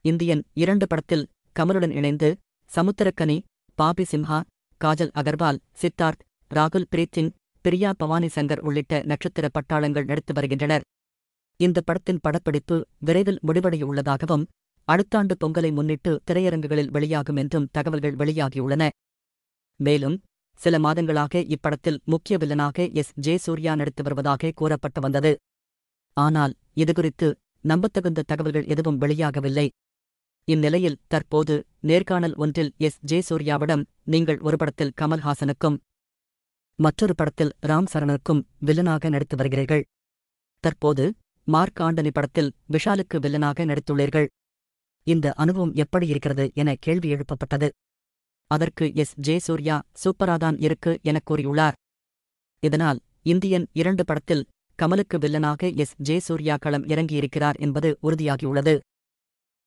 Indian இரண்டு படத்தில் கமலுடன் இணைந்து சமுத்திரக்கனி பாபி சிம்ஹா காஜல் அகர்வால் சித்தார்த் ராகுல் பிரீத் சிங் பிரியா பவானி சங்கர் உள்ளிட்ட நட்சத்திர பட்டாளங்கள் நடித்து வருகின்றனர் இந்த படத்தின் படப்பிடிப்பு விரைவில் முடிவடைய உள்ளதாகவும் அடுத்த ஆண்டு பொங்கலை முன்னிட்டு திரையரங்குகளில் வெளியாகும் என்றும் தகவல்கள் வெளியாகியுள்ளன மேலும் சில மாதங்களாக இப்படத்தில் முக்கிய வில்லனாக எஸ் ஜே சூர்யா நடித்து வருவதாக கூறப்பட்டு வந்தது ஆனால் இதுகுறித்து நம்பத்தகுந்த தகவல்கள் எதுவும் வெளியாகவில்லை இந்நிலையில் தற்போது நேர்காணல் ஒன்றில் எஸ் ஜே சூர்யாவிடம் நீங்கள் ஒரு படத்தில் கமல்ஹாசனுக்கும் மற்றொரு படத்தில் ராம் சரணுக்கும் வில்லனாக நடித்து வருகிறீர்கள் தற்போது மார்க் ஆண்டனி படத்தில் விஷாலுக்கு வில்லனாக நடித்துள்ளீர்கள் இந்த அனுபவம் எப்படி இருக்கிறது என கேள்வி எழுப்பப்பட்டது அதற்கு எஸ் ஜே சூர்யா சூப்பராதான் இருக்கு எனக் கூறியுள்ளார் இதனால் இந்தியன் இரண்டு படத்தில் கமலுக்கு வில்லனாக எஸ் ஜே சூர்யா களம் இறங்கியிருக்கிறார் என்பது உறுதியாகியுள்ளது